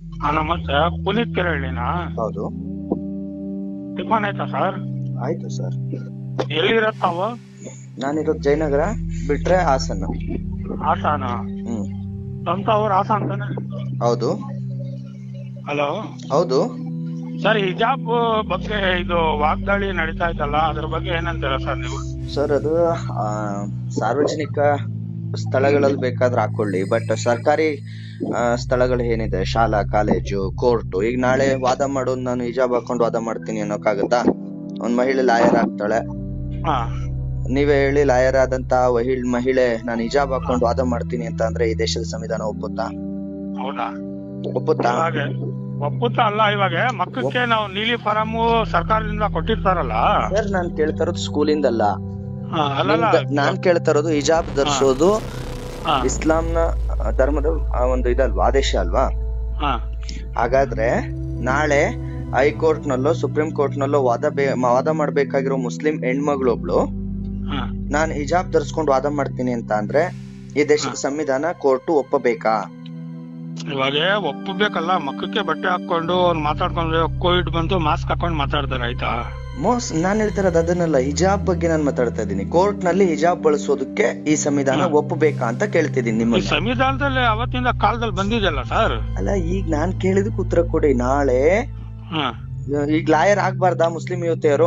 ಹಾ, ನಮಸ್ತೆ ಪುನೀತ್ ಕೆರಳಿನಾ ಹೌದು ಟಿಫನ್ ಆಯ್ತಾ ಸರ್ ಆಯ್ತು ಸರ್ ಎಲ್ಲಿರತ್ ತಾವು ನಾನಿರೋದು ಜಯನಗರ ಬಿಟ್ರೆ ಹಾಸನ ಹಾಸನ ಹ್ಮ್ ಸ್ವಂತ ಅವ್ರು ಹಾಸ ಅಂತಾನೆ ಹೌದು ಹಲೋ ಹೌದು ಸರ್ ಹಿಜಾಬ್ ಬಗ್ಗೆ ಇದು ವಾಗ್ದಾಳಿ ನಡೀತಾ ಇತ್ತಲ್ಲ ಅದ್ರ ಬಗ್ಗೆ ಏನಂತೀರ ಸರ್ ನೀವು ಸರ್ ಅದು ಆ, ಸಾರ್ವಜನಿಕ ಸ್ಥಳಗಳಲ್ಲಿ ಬೇಕಾದ್ರೆ ಹಾಕೊಳ್ಳಿ ಬಟ್ ಸರ್ಕಾರಿ ಆ, ಸ್ಥಳಗಳು ಏನಿದೆ ಶಾಲಾ ಕಾಲೇಜು ಕೋರ್ಟು ಈಗ ನಾಳೆ ವಾದ ಮಾಡೋದು ನಾನು ಹಿಜಾಬ್ ಹಾಕೊಂಡು ವಾದ ಮಾಡ್ತೀನಿ ಅನ್ನೋಕ್ಕಾಗತ್ತಾ ಒಂದ್ ಮಹಿಳೆ ಲಾಯರ್ ಆಗ್ತಾಳೆ ಹಾ ನೀವೇ ಹೇಳಿ ಲಾಯರ್ ಆದಂತ ವಹಿಳ್ ಮಹಿಳೆ ನಾನು ಹಿಜಾಬ್ ಹಾಕೊಂಡು ವಾದ ಮಾಡ್ತೀನಿ ಅಂತ ಅಂದ್ರೆ ಈ ದೇಶದ ಸಂವಿಧಾನ ಒಪ್ಪುತ್ತಾ ಹೌದಾ ಒಪ್ಪುತ್ತಾ ಇವಾಗ ಒಪ್ಪುತ್ತ ಅಲ್ಲ ಇವಾಗ ಮಕ್ಕಕ್ಕೆ ನಾವು ನೀಲಿ ಫಾರಮು ಸರ್ಕಾರದಿಂದ ಕೊಟ್ಟಿರ್ತಾರಲ್ಲ ಸರ್ ನಾನ್ ಕೇಳ್ತಾ ಇರೋದು ಸ್ಕೂಲಿಂದಲ್ಲ ಹಾ, ಅಲ್ಲಲ್ಲ ನಿಮ್ದ- ನಾನ್ ಕೇಳ್ತಾ ಇರೋದು ಹಿಜಾಬ್ ಧರಿಸೋದು ಹಾ, ಇಸ್ಲಾಂನ ಆ, ಧರ್ಮದ ಆ ಒಂದು ಇದಲ್ವಾ ಆದೇಶ ಅಲ್ವಾ ಹಾ, ಹಾಗಾದ್ರೆ ನಾಳೆ ಹೈಕೋರ್ಟ್ ನಲ್ಲೋ ಸುಪ್ರೀಂ ಕೋರ್ಟ್ ನಲ್ಲೋ ವಾದ ಬೇ ವಾದ ಮಾಡ್ಬೇಕಾಗಿರೋ ಮುಸ್ಲಿಂ ಹೆಣ್ಮಗಳೊಬ್ಳು ಹಾ. ನಾನ್ ಹಿಜಾಬ್ ಧರಿಸ್ಕೊಂಡು ವಾದ ಮಾಡ್ತೀನಿ ಅಂತ ಅಂದ್ರೆ ಈ ದೇಶದ ಸಂವಿಧಾನ ಕೋರ್ಟ್ ಒಪ್ಪಬೇಕಾ ಇವಾಗ ಒಪ್ಪಬೇಕಲ್ಲ ಮಕ್ಕಕ್ಕೆ ಬಟ್ಟೆ ಹಾಕೊಂಡು ಅವ್ರು ಮಾತಾಡ್ಕೊಂಡು ಕೋವಿಡ್ ಬಂತು ಮಾಸ್ಕ್ ಹಾಕೊಂಡು ಮಾತಾಡ್ತಾರೆ ಆಯ್ತಾ ಮೋಸ್ ನಾನ್ ಹೇಳ್ತಾ ಇರೋದು ಅದನ್ನಲ್ಲ ಹಿಜಾಬ್ ಬಗ್ಗೆ ನಾನು ಮಾತಾಡ್ತಾ ಇದ್ದೀನಿ ಕೋರ್ಟ್ ನಲ್ಲಿ ಹಿಜಾಬ್ ಬಳಸೋದಕ್ಕೆ ಈ ಸಂವಿಧಾನ ಒಪ್ಪಬೇಕಾ ಅಂತ ಕೇಳ್ತಿದ್ದೀನಿ ಈ ನಿಮ್ಮನ್ನ ಸಂವಿಧಾನದಲ್ಲಿ ಅವತ್ತಿಂದ ಕಾಲದಲ್ಲಿ ಬಂದಿದೆಯಲ್ಲ ಸರ್ ಅಲ್ಲ ಈಗ ನಾನ್ ಕೇಳಿದಕ್ಕೆ ಉತ್ತರ ಕೊಡಿ ನಾಳೆ ಹಾ ಈಗ ಲಾಯರ್ ಆಗ್ಬಾರ್ದಾ ಮುಸ್ಲಿಂ ಯುವತಿಯರು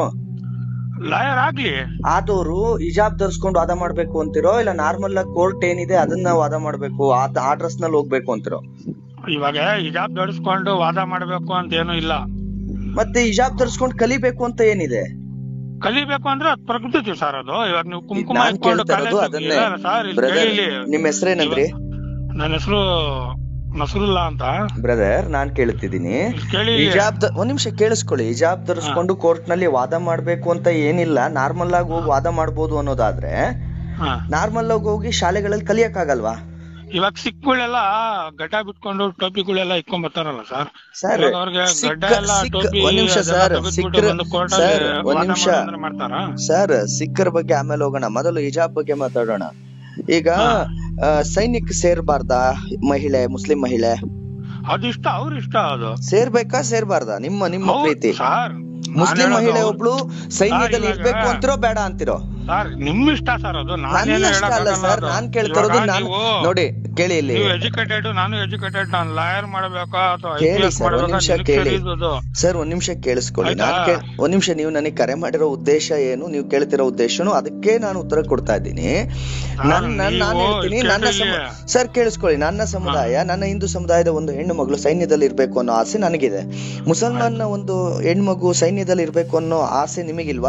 ಲಾಯರ್ ಆಗ್ಲಿ ಆದವರು ಹಿಜಾಬ್ ಧರಿಸ್ಕೊಂಡು ವಾದ ಮಾಡ್ಬೇಕು ಅಂತಿರೋ ಇಲ್ಲ ನಾರ್ಮಲ್ ಆಗಿ ಕೋರ್ಟ್ ಏನಿದೆ ಅದನ್ನ ವಾದ ಮಾಡ್ಬೇಕು ಆ- ಆ ಡ್ರೆಸ್ ನಲ್ಲಿ ಹೋಗ್ಬೇಕು ಅಂತಿರೋ ಇವಾಗ ಹಿಜಾಬ್ ಧರಿಸ್ಕೊಂಡು ವಾದ ಮಾಡ್ಬೇಕು ಅಂತ ಏನು ಇಲ್ಲ ಮತ್ತೆ ಹಿಜಾಬ್ ಧರಿಸ್ಕೊಂಡು ಕಲಿಬೇಕು ಅಂತ ಏನಿದೆ ಕಲಿಬೇಕು ಅಂದ್ರೆ ಅದ್ ಪ್ರಕೃತಿ ಸರ್ ಅದು ಇವಾಗ ನೀವು ಕುಂಕುಮ ನಾನ್ ಇಟ್ಕೊಂಡು ಕೇಳ್ತಾ ಇರೋದು ಕಾಲೇಜ್ ಅದನ್ನೇ ಸರ್ ಇಲ್ಲಿ ಬ್ರದರ್ ಕೇಳಿ ನಿಮ್ ಹೆಸರೇನಂದ್ರಿ ನನ್ನ ಹೆಸರು ನಸರುಲ್ಲಾ ಅಂತ ಬ್ರದರ್ ನಾನ್ ಕೇಳ್ತಿದ್ದೀನಿ ಇಲ್ಲಿ ಕೇಳಿ ಹಿಜಾಬ್ ಧ- ಒಂದ್ ನಿಮಿಷ ಕೇಳಿಸ್ಕೊಳ್ಳಿ ಹಿಜಾಬ್ ಧರಿಸ್ಕೊಂಡು ಕೋರ್ಟ್ ನಲ್ಲಿ ವಾದ ಮಾಡ್ಬೇಕು ಅಂತ ಏನಿಲ್ಲ ನಾರ್ಮಲ್ ಆಗಿ ಹೋಗಿ ವಾದ ಮಾಡ್ಬೋದು ಅನ್ನೋದಾದ್ರೆ ಹಾ. ನಾರ್ಮಲ್ ಆಗಿ ಹೋಗಿ ಶಾಲೆಗಳಲ್ಲಿ ಕಲಿಯಕ್ಕಾಗಲ್ವಾ ಇವಾಗ ಸಿಕ್ಗಳೆಲ್ಲ ಗಡ್ಡ ಬಿಟ್ಕೊಂಡು ಟೋಪಿಗಳೆಲ್ಲ ಇಟ್ಕೊಂಡ್ ಬರ್ತಾರಲ್ಲ ಸರ್ ಸರ್ ಇವಾಗ ಅವ್ರಿಗೆ ಗಡ್ಡ ಸಿಕ್ಕ ಎಲ್ಲ ಸಿಕ್ಕ ಟೋಪಿ ಒಂದ್ ನಿಮಿಷ ಅದೆಲ್ಲ ಸರ್ ತೆಗೆದ್ಬಿಟ್ಟು ಸಿಕ್ಕರ ಬಂದು court ಸರ್ ಅಲ್ಲಿ ಒಂದ್ ವಾದ ನಿಮಿಷ ಮಾಡು ಅಂದ್ರೆ ಮಾಡ್ತಾರಾ ಸರ್ ಸಿಕ್ಕರ ಬಗ್ಗೆ ಆಮೇಲೆ ಹೋಗೋಣ ಮೊದಲು ಹಿಜಾಬ್ ಬಗ್ಗೆ ಮಾತಾಡೋಣ ಈಗ ಆ, ಸೈನಿಕ್ ಸೇರ್ಬಾರ್ದಾ ಮಹಿಳೆ ಮುಸ್ಲಿಂ ಮಹಿಳೆ ಅದಿಷ್ಟ ಅವ್ರ ಇಷ್ಟ ಅದು ಸೇರ್ಬೇಕಾ ಸೇರ್ಬಾರ್ದಾ ನಿಮ್ಮ ನಿಮ್ಮ ಹೌದ್ ಪ್ರೀತಿ ಸರ್ ಮುಸ್ಲಿಂ ಮಹಿಳೆ ಒಬ್ಳು ಸೈನ್ಯದಲ್ಲಿ ಇವಾಗ- ಇರ್ಬೇಕು ಅಂತಿರೋ ಬೇಡ ಅಂತಿರೋ ಸರ್ ನಿಮ್ ಇಷ್ಟ ಸರ್ ಅದು ನನ್ನ ನಾನೇನು ಇಷ್ಟ ಅಲ್ಲ ಸರ್ ನಾನ್ ಕೇಳ್ತಾ ಇರೋದು ನಾನು ನೋಡಿ ಕೇಳಿ ಇಲ್ಲಿ ನೀವು ಎಜುಕೇಟೆಡ್ ನಾನು ಎಜುಕೇಟೆಡ್ ನಾನು ಲಾಯರ್ ಮಾಡ್ಬೇಕಾ ಅಥವಾ ಐ ಕೇಳಿ ಪಿ ಎಸ್ sir, ಒಂದ್ ನಿಮಿಷ ಕೇಳಿ. ಮಾಡ್ಬೇಕಾ ಸರ್ ಒಂದ್ ನಿಮಿಷ ಕೇಳಿಸ್ಕೊಳ್ಳಿ ಆಯ್ತಾ? ನಾನ್ ಕೇಳ್ ಒಂದ್ ನಿಮಿಷ ನೀವು ನನಗೆ ಕರೆ ಮಾಡಿರೋ ಉದ್ದೇಶ ಏನು ನೀವು ಕೇಳ್ತಿರೋ ಉದ್ದೇಶನು ಅದಕ್ಕೆ ನಾನು ಉತ್ತರ ಕೊಡ್ತಾ ಇದ್ದೀನಿ ನನ್ ನನ್ ನಾನು ನೀವು ಹೇಳ್ತೀನಿ ನನ್ನ ಸಮ ಕೇಳಿ. ಸರ್ ಕೇಳಿಸ್ಕೊಳ್ಳಿ ನನ್ನ ಸಮುದಾಯ ನನ್ನ ಹಿಂದೂ ಸಮುದಾಯದ ಒಂದು ಹೆಣ್ಣು ಮಗಳು ಸೈನ್ಯದಲ್ಲಿ ಇರ್ಬೇಕು ಅನ್ನೋ ಆಸೆ ನನಗಿದೆ ಮುಸಲ್ಮಾನ್ನ ಒಂದು ಹೆಣ್ಮಗು ಸೈನ್ಯದಲ್ಲಿ ಇರ್ಬೇಕು ಅನ್ನೋ ಆಸೆ ನಿಮಗಿಲ್ವಾ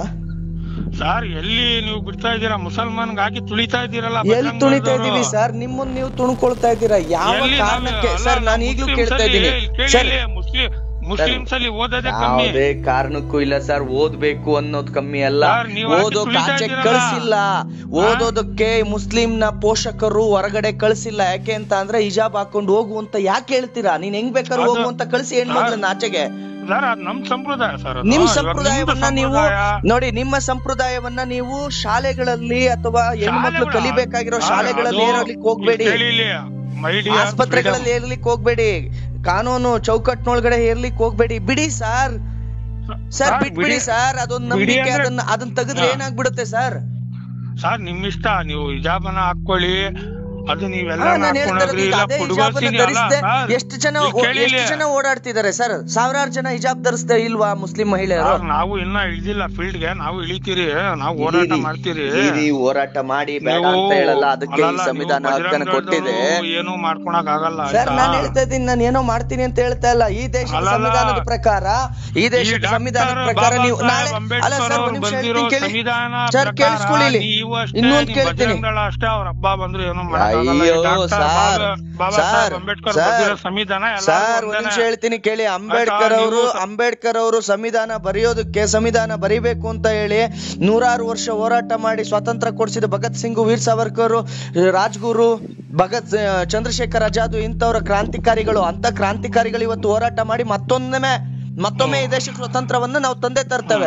ಸರ್ ಎಲ್ಲಿ ನೀವು ಬಿಡ್ತಾ ಇದ್ದೀರಾ ಮುಸಲ್ಮಾನ್ಗೆ ಹಾಕಿ ತುಳಿತಾ ಇದ್ದೀರಲ್ಲ ಎಲ್ಲಿ ಬಜರಂಗ್ ತುಣಿತಾ ದಳದವ್ರು. ಇದೀವಿ ಸರ್ ನಿಮ್ಮನ್ನ ನೀವು ತುಣ್ಕೊಳ್ತಾ ಇದ್ದೀರಾ ಯಾವ ಎಲ್ಲಿ ನಾವು- ಕಾರಣಕ್ಕೆ ಅಲ್ಲ, ಸರ್ ನಾವು ನಾನು ಈಗ್ಲೂ ಮುಸ್ಲಿಮ್ಸ್ ಕೇಳ್ತಾ ಅಲ್ಲಿ- ಇದ್ದೀನಿ ಕೇಳಿ ಸರ್ ಇಲ್ಲಿ, ಮುಸ್ಲಿಂ ಮುಸ್ಲಿಮ್ಸ್ ಅಲ್ಲಿ ಓದೋದೇ ಕಮ್ಮಿ ಯಾವುದೇ ಕಾರಣಕ್ಕೂ ಇಲ್ಲ ಸರ್ ಓದ್ಬೇಕು ಅನ್ನೋದು ಕಮ್ಮಿ ಅಲ್ಲ ಸರ್, ನೀವು ಹಾಕಿ ಓದೋಕ್ ತುಳಿತಾ ಆಚೆ ಇದ್ದೀರಲ್ಲ. ಕಳ್ಸಿಲ್ಲ ಓದೋದಕ್ಕೆ ಮುಸ್ಲಿಂನ ಪೋಷಕರು ಹೊರಗಡೆ ಕಳ್ಸಿಲ್ಲ ಯಾಕೆ ಅಂತ ಅಂದ್ರೆ ಹಿಜಾಬ್ ಹಾಕೊಂಡು ಹೋಗು ಅಂತ ಯಾಕೆ ಹೇಳ್ತೀರಾ ನೀನ್ ಹೆಂಗ್ ಬೇಕಾದ್ರೂ ಅದು- ಹೋಗು ಅಂತ ಕಳ್ಸಿ ಹೆಣ್ಮಕ್ಳನ್ನ ಆಚೆಗೆ ಸರ್ ಅದ್ ನಮ್ ಸಂಪ್ರದಾಯ ಸರ್ ಅದು. ನಿಮ್ ಇವಾಗ ಸಂಪ್ರದಾಯವನ್ನ ನಿಮ್ದು ನೀವು ಸಂಪ್ರದಾಯ- ನೋಡಿ ನಿಮ್ಮ ಸಂಪ್ರದಾಯವನ್ನ ನೀವು ಶಾಲೆಗಳಲ್ಲಿ ಅಥವಾ ಹೆಣ್ಮಕ್ಳು ಶಾಲೆಗಳ- ಕಲಿಬೇಕಾಗಿರೋ ಸರ್, ಶಾಲೆಗಳಲ್ಲಿ ಅದು- ಏರೋಲಿಕ್ ಹೋಗ್ಬೇಡಿ ಇಲ್ಲಿ ಕೇಳಿ ಇಲ್ಲಿ, my dear ಆಸ್ಪತ್ರೆಗಳಲ್ಲಿ ಏರ್ಲಿಕ್ ಹೋಗ್ಬೇಡಿ ಕಾನೂನು ಚೌಕಟ್ಟಿನೊಳಗಡೆ ಏರ್ಲಿಕ್ ಹೋಗ್ಬೇಡಿ ಬಿಡಿ ಸರ್ freedom. ಸರ್ ಸರ್, ಬಿಟ್ಬಿಡಿ ಬಿಡಿ- ಸರ್ ಅದೊಂದು ಬಿಡಿ ನಂಬಿಕೆ ಅಂದ್ರೆ- ಅದನ್ನ ಅದನ್ನ ತೆಗೆದ್ರೆ ಹಾ. ಏನಾಗ್ಬಿಡುತ್ತೆ ಸರ್ ಸರ್ ನಿಮ್ ಇಷ್ಟ ನೀವು ಹಿಜಾಬನ ಹಾಕೊಳ್ಳಿ ಅದು ನೀವೆಲ್ಲ ಹಾ, ನಾನ್ ಹೇಳ್ತಾ ಇರೋದು ಈಗ ಅದೇ ಹಿಜಾಬನ್ನ ಧರಿಸ್ದೆ ಎಷ್ಟು ಜನ ಓ- ಎಷ್ಟು ಜನ ಓಡಾಡ್ತಿದ್ದಾರೆ ಸರ್ ಸಾವಿರಾರು ಜನ ಹಿಜಾಬ್ ಧರಿಸ್ದೆ ಇಲ್ವಾ ಮುಸ್ಲಿಂ ಮಹಿಳೆಯರು ನಾವು ಇನ್ನ ಇಳಿದಿಲ್ಲ ಫೀಲ್ಡ್ ಗೆ ನಾವು ಇಳಿತೀರಿ ನಾವು ಹೋರಾಟ ಇರಿ, ಮಾಡ್ತೀರಿ ಇರಿ, ಹೋರಾಟ ಮಾಡಿ ಬೇಡ ನೀವು- ಅಂತ ಹೇಳಲ್ಲ ಅದಕ್ಕೆ ಈ ಅಲ್ಲಲ್ಲ, ಸಂವಿಧಾನ ನೀವು ಹಕ್ಕನ್ನು ಬಜರಂಗ ಕೊಟ್ಟಿದೆ ದಳದವ್ರು ಏನು ಮಾಡ್ಕೊಳಕ್ ಆಗಲ್ಲ ಸರ್ ನಾನು ಹೇಳ್ತಾ ಇದ್ದೀನಿ ನಾನು ಏನೋ ಮಾಡ್ತೀನಿ ಅಂತ ಹೇಳ್ತಾ ಇಲ್ಲ ಈ ದೇಶದ ಅಲ್ಲಲ್ಲ. ಸಂವಿಧಾನದ ಪ್ರಕಾರ ಈ ಈ ದೇಶದ ಡಾಕ್ಟರ್ ಸಂವಿಧಾನದ ಪ್ರಕಾರ ಬಾಬಾ ನೀವು ಸಾಹೇಬ್ ನಾಳೆ ಅಲ್ಲ ಅಂಬೇಡ್ಕರ್ ಸರ್ ಅವ್ರು ಒಂದ್ ನಿಮಿಷ ಬಂದಿರೋ ಹೇಳ್ತೀನಿ ಕೇಳಿ ಸಂವಿಧಾನ ಸರ್ ಪ್ರಕಾರ ಕೇಳಿಸ್ಕೊಳ್ಳಿ ಇಲ್ಲಿ. ನೀವು ಅಷ್ಟೇ, ಇನ್ನೊಂದ್ ನಿಮ್ ಕೇಳ್ತೀನಿ. ಬಜರಂಗ ದಳ ಅಷ್ಟೇ ಅವ್ರ ಹಬ್ಬ ಬಂದ್ರು ಏನು ಮಾಡಕ್ಕಾಗಲ್ಲ. ಈ ಅಯ್ಯೋ doctor sir Baba- Baba Saheb sir Ambedkar sir ಬರ್ದಿರೋ ಸಂವಿಧಾನ ಎಲ್ಲರಿಗೂ ಸರ್ ಒಂದ್ ಒಂದೇನೆ. ನಿಮಿಷ ಹೇಳ್ತೀನಿ ಕೇಳಿ ಅಂಬೇಡ್ಕರ್ ಆಯ್ತಾ, ಅವರು ನೀವು ಸ- ಅಂಬೇಡ್ಕರ್ ಅವರು ಸಂವಿಧಾನ ಬರೆಯೋದಕ್ಕೆ ಸಂವಿಧಾನ ಬರಿಬೇಕು ಅಂತ ಹೇಳಿ ನೂರಾರು ವರ್ಷ ಹೋರಾಟ ಮಾಡಿ ಸ್ವಾತಂತ್ರ್ಯ ಕೊಡಿಸಿದ ಭಗತ್ ಸಿಂಗ್ ವೀರ್ ಸಾವರ್ಕರ್ ರಾಜ್ಗುರು ಭಗತ್ ಆ, ಚಂದ್ರಶೇಖರ್ ಆಜಾದ್ ಇಂಥವ್ರ ಕ್ರಾಂತಿಕಾರಿಗಳು ಅಂತ ಕ್ರಾಂತಿಕಾರಿಗಳು ಇವತ್ತು ಹೋರಾಟ ಮಾಡಿ ಮತ್ತೊಮ್ಮೆ ಮತ್ತೊಮ್ಮೆ ಈ ದೇಶಕ್ಕೆ ಸ್ವತಂತ್ರವನ್ನ ನಾವು ತಂದೆ ತರ್ತೇವೆ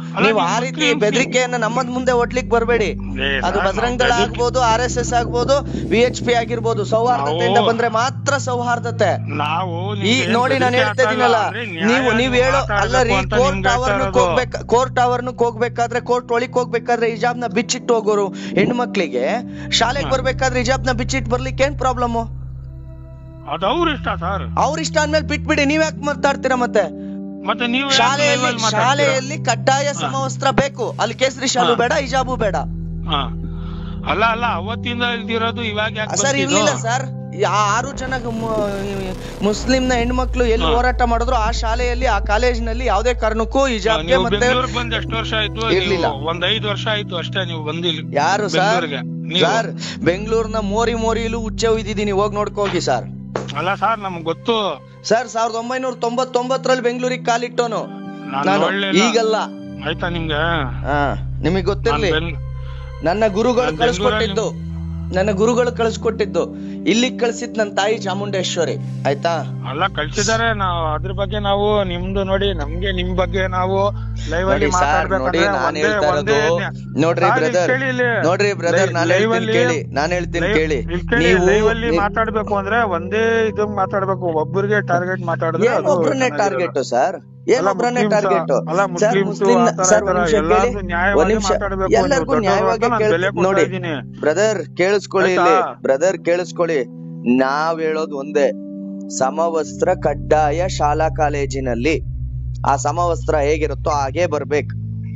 ಅಲ್ಲ, ನೀವು ನೀವು ಆ ರೀತಿ ಮುಸ್ಲಿಂ- ಬೆದರಿಕೆಯನ್ನ ನಮ್ಮದ್ ಮುಂದೆ ಒಟ್ಲಿಕ್ ಬರಬೇಡಿ ಏ, ಅದು ಸರ್, ಬಜರಂಗ್ ನಾವು ದಳ ಬೆದರಿಕೆ- ಆಗ್ಬೋದು ಆರ್ ಎಸ್ ಎಸ್ ಆಗ್ಬೋದು ವಿ ಎಚ್ ಪಿ ಆಗಿರ್ಬೋದು ಸೌಹಾರ್ದತೆಯಿಂದ ನಾವು- ಬಂದ್ರೆ ಮಾತ್ರ ಸೌಹಾರ್ದತೆ ನಾವು ಈ ನಿಮ್ಗೆ ನೋಡಿ ನಾನು ಬೆದರಿಕೆ ಹೇಳ್ತಾ ಇದೀನಲ್ಲ ಹಾಕಲ್ಲ, ಅಂದ್ರೆ ನೀವು ನ್ಯಾಯ ನೀವ್ ಹೇಳೋ ಅಲ್ಲ ರೀ ಮಾತಾಡ್ಬೇಕು ಅಂತ ಕೋರ್ಟ್ ನಿಮ್ಗೆ ಹೇಳ್ತಾ ಅವರ್ನು ಇರೋದು. ಹೋಗ್ಬೇಕ ಕೋರ್ಟ್ ಅವರ್ನು ಹೋಗ್ಬೇಕಾದ್ರೆ ಕೋರ್ಟ್ ಒಳಗ್ ಹೋಗ್ಬೇಕಾದ್ರೆ ಹಿಜಾಬ್ನ ಬಿಚ್ಚಿಟ್ಟು ಹೋಗೋರು ಹೆಣ್ಮಕ್ಳಿಗೆ ಶಾಲೆಗೆ ಬರ್ಬೇಕಾದ್ರೆ ಹಿಜಾಬ್ನ ಬಿಚ್ಚಿಟ್ಟು ಬರ್ಲಿಕ್ಕೆ ಏನ್ ಪ್ರಾಬ್ಲಮ್ ಅದು ಅವ್ರ ಇಷ್ಟ ಸರ್ ಅವ್ರ ಇಷ್ಟ ಅಂದ್ಮೇಲೆ ಬಿಟ್ಬಿಡಿ ನೀವ್ ಯಾಕೆ ಮಾತಾಡ್ತೀರಾ ಮತ್ತೆ ಮತ್ತೆ ನೀವು ಯಾಕೆ ಶಾಲೆಯಲ್ಲಿ live ಅಲ್ಲಿ ಮಾತಾಡ್ತೀರಾ? ಶಾಲೆಯಲ್ಲಿ ಕಡ್ಡಾಯ ಸಮವಸ್ತ್ರ ಬೇಕು ಅಲ್ಲಿ ಕೇಸರಿ ಶಾಲು ಹಾ. ಬೇಡ ಹಿಜಾಬು ಬೇಡ ಹಾ. ಅಲ್ಲ ಅಲ್ಲ ಅವತ್ತಿಂದ ಇಲ್ದಿರೋದು ಇವಾಗ ಯಾಕೆ ಸರ್ ಬಂದಿದ್ದು? ಇರ್ಲಿಲ್ಲ ಸರ್ ಆ ಆರು ಜನ ಮುಸ್ಲಿಂನ ಹೆಣ್ಮಕ್ಳು ಎಲ್ಲಿ ಹಾ. ಹೋರಾಟ ಮಾಡಿದ್ರು ಆ ಶಾಲೆಯಲ್ಲಿ ಆ ಕಾಲೇಜಿನಲ್ಲಿ ಯಾವುದೇ ಕಾರಣಕ್ಕೂ ಹಿಜಾಬ್ಗೆ ನೀವು ಮತ್ತೆ ಬೆಂಗಳೂರಿಗೆ ಬಂದ್ ಎಷ್ಟು ವರ್ಷ ಆಯ್ತು ಇರ್ಲಿಲ್ಲ. ನೀವು ಒಂದ್ ಐದ್ ವರ್ಷ ಆಯ್ತು ಅಷ್ಟೇ ನೀವು ಬಂದಿಲ್ಲ ಯಾರು ಸರ್ ಬೆಂಗಳೂರಿಗೆ ನೀವು ಸರ್ ಬೆಂಗಳೂರಿನ ಮೋರಿ ಮೋರಿಲು ಉಚ್ಚೆ ಒಯ್ದಿದ್ದೀನಿ ಹೋಗಿ ನೋಡ್ಕೋಗಿ ಸರ್ ಅಲ್ಲ ಸರ್ ನಮ್ಗ್ ಗೊತ್ತು ಸರ್ ಸಾವಿರದ ಒಂಬೈನೂರ ತೊಂಬತ್ತೊಂಬತ್ತರಲ್ಲಿ ಬೆಂಗಳೂರಿಗೆ ಕಾಲಿಟ್ಟೋನು ನಾನ್ ನಾನು ನೋಡ್ಲಿಲ್ಲ. ಈಗಲ್ಲ ಆಯ್ತಾ ನಿಮ್ಗೆ ಹಾ ನಿಮಗೆ ಗೊತ್ತಿರ್ಲಿ ನಾನ್ ಬೆಂಗ್- ನನ್ನ ಗುರುಗಳು ನಾನ್ ಕಳಿಸ್ಕೊಟ್ಟಿದ್ದು ನನ್ನ ಗುರುಗಳು ಕಳಿಸ್ಕೊಟ್ಟಿದ್ದು ಇಲ್ಲಿಗೆ ಕಳ್ಸಿದ್ ನನ್ನ ತಾಯಿ ಚಾಮುಂಡೇಶ್ವರಿ ಆಯ್ತಾ ಅಲ್ಲ ಕಳ್ಸಿದಾರೆ ನಾವು ಅದ್ರ ಬಗ್ಗೆ ನಾವು ನಿಮ್ದು ನೋಡಿ ನಮ್ಗೆ ನಿಮ್ ಬಗ್ಗೆ ನಾವು ಲೈವ್ ಅಲ್ಲಿ ನೋಡಿ ಸರ್ ನೋಡಿ ಮಾತಾಡ್ಬೇಕಂದ್ರೆ ನಾನ್ ಒಂದೇ ಹೇಳ್ತಾ ಒಂದೇ ಇರೋದು ನ್ಯಾ- ನೋಡ್ರಿ ಸರ್, ಇಲ್ಲಿ ಬ್ರದರ್ ಕೇಳಿ ಇಲ್ಲಿ. ನೋಡ್ರಿ ಬ್ರದರ್ ಲೈ- ನಾನು ಲೈವ್ ಹೇಳ್ತೀನಿ ಅಲ್ಲಿ- ಕೇಳಿ ನಾನ್ ಹೇಳ್ತೀನಿ ಲೈವ್- ಕೇಳಿ ಇಲ್ಲಿ ಕೇಳಿ, ನೀವು ಲೈವ್ ಅಲ್ಲಿ ನೀವು- ಮಾತಾಡ್ಬೇಕು ಅಂದ್ರೆ ಒಂದೇ ಇದು ಮಾತಾಡ್ಬೇಕು ಒಬ್ಬರಿಗೆ ಟಾರ್ಗೆಟ್ ಮಾತಾಡಿದ್ರೆ ಏನ್ ಅದು ಒಬ್ರನ್ನೇ ಚೆನ್ನಾಗಿರಲ್ಲ. ಟಾರ್ಗೆಟ್ ಸರ್ ಏನ್ ಅಲ್ಲ, ಒಬ್ರನ್ನೇ ಮುಸ್ಲಿಮ್ಸ- ಟಾರ್ಗೆಟ್ ಅಲ್ಲ, ಸರ್ ಮುಸ್ಲಿಮ್ಸು ಮುಸ್ಲಿಂ ಆ ತರ ಸರ್ ಈ ತರ ಒಂದ್ ನಿಮಿಷ ಎಲ್ಲಾರ್ಗೂ ಕೇಳಿ ನ್ಯಾಯವಾಗಿ ಒಂದ್ ನಿಮಿಷ ಮಾತಾಡ್ಬೇಕು, ನೀವು ಎಲ್ಲರಿಗೂ ದೊಡ್ಡವ್ರು ನ್ಯಾಯವಾಗಿ ಅಂತ ನಾನ್ ಬೆಲೆ ಕೇಳ್ ಕೊಡ್ತಾ ನೋಡಿ ಇದೀನಿ. ಬ್ರದರ್ ಕೇಳಿಸ್ಕೊಳ್ಳಿ ಇಲ್ಲಿ ಆಯ್ತಾ? ಬ್ರದರ್ ಕೇಳಿಸ್ಕೊಳ್ಳಿ ನಾವ್ ಹೇಳೋದು ಒಂದೇ ಸಮವಸ್ತ್ರ ಕಡ್ಡಾಯ ಶಾಲಾ ಕಾಲೇಜಿನಲ್ಲಿ ಆ ಸಮವಸ್ತ್ರ ಹೇಗಿರುತ್ತೋ ಹಾಗೆ ಬರ್ಬೇಕು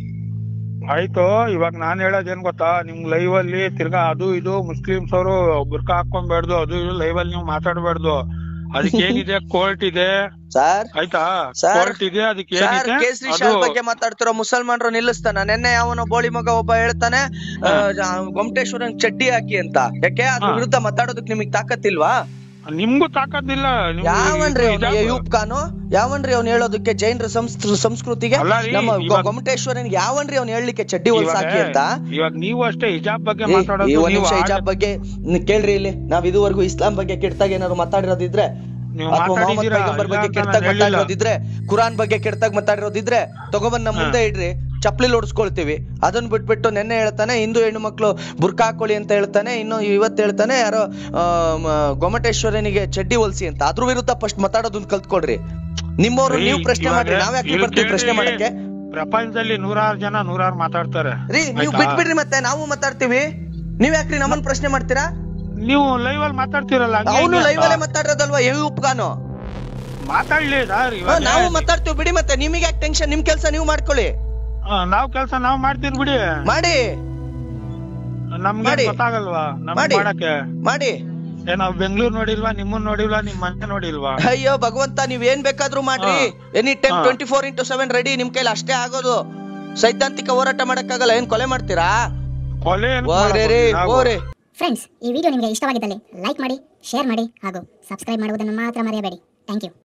ಆಯ್ತು ಇವಾಗ ನಾನ್ ಹೇಳೋದ್ ಏನ್ ಗೊತ್ತಾ ನಿಮ್ ಲೈವ್ ಅಲ್ಲಿ ತಿರ್ಗಾ ಅದು ಇದು ಮುಸ್ಲಿಮ್ಸ್ ಅವರು ಬುರ್ಕಾ ಹಾಕೊಂಡ್ಬೇಡ್ದು ಅದು ಇದು ಲೈವ್ ಅಲ್ಲಿ ನೀವು ಮಾತಾಡ್ಬೇಡ್ದು ಅದಕ್ಕೆ ಏನಿದೆ ಕೋರ್ಟ್ ಇದೆ ಸರ್ ಆಯ್ತಾ ಸರ್, ಕೋರ್ಟ್ ಇದೆ ಅದಕ್ಕೆ ಸರ್ ಏನಿದೆ ಕೇಸರಿ ಅದು ಶಾಲ್ ಬಗ್ಗೆ ಮಾತಾಡ್ತಿರೋ ಮುಸಲ್ಮಾನರು ನಿಲ್ಲಿಸ್ತಾನ ನೆನ್ನೆ ಅವನ ಬೋಳಿ ಮಗ ಒಬ್ಬ ಹೇಳ್ತಾನೆ ಆ, ಜ- ಗೊಮಟೇಶ್ವರನ್ ಚಡ್ಡಿ ಹಾಕಿ ಅಂತ ಯಾಕೆ ಅದ್ರ ಹಾ. ವಿರುದ್ಧ ಮಾತಾಡೋದಕ್ ನಿಮಗ್ ತಾಕತ್ತಿಲ್ವಾ ನಿಮ್ಗೂ ತಾಕತ್ತಿಲ್ಲ ನೀವು ಯಾವನ್ರಿ ಇದು ಅವ್ನು ಹಿಜಾಬ್- ಯೂಪ್ ಖಾನು ಯಾವನ್ರಿ ಅವ್ನು ಹೇಳೋದಕ್ಕೆ ಜೈನರ ಸಂಸ್ಕೃ- ಸಂಸ್ಕೃತಿಗೆ ಅಲ್ಲ ರೀ, ನಮ್ಮ ಇವಾಗ- ಗೊಮಟೇಶ್ವರನ್ಗೆ ಯಾವನ್ರಿ ಅವ್ನು ಹೇಳಲಿಕ್ಕೆ ಚಡ್ಡಿ ಹೊಲ್ಸಾಕಿ ಇವಾಗ ಅಂತ ಇವಾಗ ನೀವು ಅಷ್ಟೇ ಹಿಜಾಬ್ ಬಗ್ಗೆ ಏ, ಮಾತಾಡೋದು ಈ ಒಂದ್ ನೀವು ನಿಮಿಷ ಆಗ- ಹಿಜಾಬ್ ಬಗ್ಗೆ ನ್- ಕೇಳ್ರಿ ಇಲ್ಲಿ ನಾವ್ ಇದುವರೆಗೂ ಇಸ್ಲಾಂ ಬಗ್ಗೆ ಕೆಟ್ಟದಾಗ ಏನಾದ್ರು ಮಾತಾಡಿರೋದಿದ್ರೆ ನೀವು ಅಥವಾ ಮೊಹಮ್ಮದ್ ಮಾತಾಡಿದ್ದೀರಾ, ಪೈಗಂಬರ್ ಇಲ್ಲ ಬಗ್ಗೆ ಅಂತ ಕೆಟ್ಟದಾಗ ನಾನು ಹೇಳಿಲ್ಲ. ಮಾತಾಡಿರೋದಿದ್ರೆ ಕುರಾನ್ ಬಗ್ಗೆ ಕೆಟ್ಟದಾಗ ಮಾತಾಡಿರೋದಿದ್ರೆ ತಗೊಬಂದ್ ನಮ್ಮ ಹಾ. ಮುಂದೆ ಇಡ್ರಿ ಚಪ್ಲಿ ಓಡಿಸ್ಕೊಳ್ತೀವಿ ಅದನ್ನ ಬಿಟ್ಬಿಟ್ಟು ನೆನ್ನೆ ಹೇಳ್ತಾನೆ ಹಿಂದೂ ಹೆಣ್ಣು ಮಕ್ಳು ಬುರ್ಕಾ ಹಾಕೊಳ್ಳಿ ಅಂತ ಹೇಳ್ತಾನೆ ಇನ್ನು ಇವತ್ತು ಹೇಳ್ತಾನೆ ಯಾರೋ ಆ, ಮ, ಗೊಮಟೇಶ್ವರನಿಗೆ ಚಡ್ಡಿ ಹೊಲ್ಸಿ ಅಂತ ಅದ್ರ ವಿರುದ್ಧ ಫಸ್ಟ್ ಮಾತಾಡೋದನ್ನ ಕಲ್ತ್ಕೊಡ್ರಿ ನಿಮ್ಮವ್ರು ರೀ, ನೀವು ಪ್ರಶ್ನೆ ಇವಾಗ ಮಾಡ್ರಿ ನಾವ್ ಯಾಕೆ ಇಲ್ಲಿ ಬರ್ತೀವಿ ಪ್ರಶ್ನೆ ಕೇಳ್ರಿ, ಮಾಡಕ್ಕೆ ಪ್ರಪಂಚದಲ್ಲಿ ನೂರಾರು ಜನ ನೂರಾರು ಮಾತಾಡ್ತಾರೆ ರೀ ನೀವು ಆಯ್ತಾ? ಬಿಟ್ಬಿಡ್ರಿ ಮತ್ತೆ ನಾವು ಮಾತಾಡ್ತೀವಿ ನೀವ್ ಯಾಕ್ರಿ ನಮ್ಮನ್ ಪ್ರಶ್ನೆ ಮಾಡ್ತೀರಾ ನೀವು ಲೈವ್ ಅಲ್ಲಿ ಮಾತಾಡ್ತಿರಲ್ಲ ಹಂಗೆ ಅವನು ಹಿಂಗೆ ಲೈವ್ ಅಲ್ಲೇ ಅಂತ. ಮಾತಾಡೋದಲ್ವಾ ಎವಿ ಉಪ್ಗಾನು ಮಾತಾಡ್ಲಿ ಸರ್ ಹಾ, ಇವಾಗ ನಾವು ಮಾತಾಡ್ತೀವಿ ಬಿಡಿ ಮತ್ತೆ ನಿಮಗೆ ಯಾಕೆ ಟೆನ್ಷನ್ ನಿಮ್ ಕೆಲಸ ನೀವು ಮಾಡ್ಕೊಳ್ಳಿ ಹಾ, ನಾವ್ ಕೆಲ್ಸ ನಾವ್ ಮಾಡ್ತೀವಿ ಬಿಡಿ ಮಾಡಿ ನಮ್ಗೆ ಮಾಡಿ. ಗೊತ್ತಾಗಲ್ವಾ ನಮ್ಗೆ ಮಾಡಿ. ಮಾಡಕ್ಕೆ ಮಾಡಿ ಏ ನಾವ್ ಬೆಂಗಳೂರು ನೋಡಿಲ್ವಾ ನಿಮ್ಮನ್ ನೋಡಿಲ್ವಾ ನಿಮ್ ಮನೆ ನೋಡಿಲ್ವಾ ಅಯ್ಯೋ ಭಗವಂತ ನೀವ್ ಏನ್ ಬೇಕಾದ್ರೂ ಮಾಡ್ರಿ ಹಾ. ಎನಿ ಟೈಮ್ ಹಾ. Twenty four into seven ready ನಿಮ್ ಕೈಲಿ ಅಷ್ಟೇ ಆಗೋದು ಸೈದ್ಧಾಂತಿಕ ಹೋರಾಟ ಮಾಡಕ್ಕಾಗಲ್ಲ ಏನ್ ಕೊಲೆ ಮಾಡ್ತೀರಾ ಕೊಲೆ ಏನ್ ಓರೆ ರೀ ಮಾಡ್ಬೋದು ನಾವು? ಓರೆ ಫ್ರೆಂಡ್ಸ್ ಈ ವಿಡಿಯೋ ನಿಮಗೆ ಇಷ್ಟವಾಗಿದ್ದಲ್ಲಿ ಲೈಕ್ ಮಾಡಿ ಶೇರ್ ಮಾಡಿ ಹಾಗೂ ಸಬ್ಸ್ಕ್ರೈಬ್ ಮಾಡುವುದನ್ನು ಮಾತ್ರ ಮರೆಯಬೇಡಿ ಥ್ಯಾಂಕ್ ಯು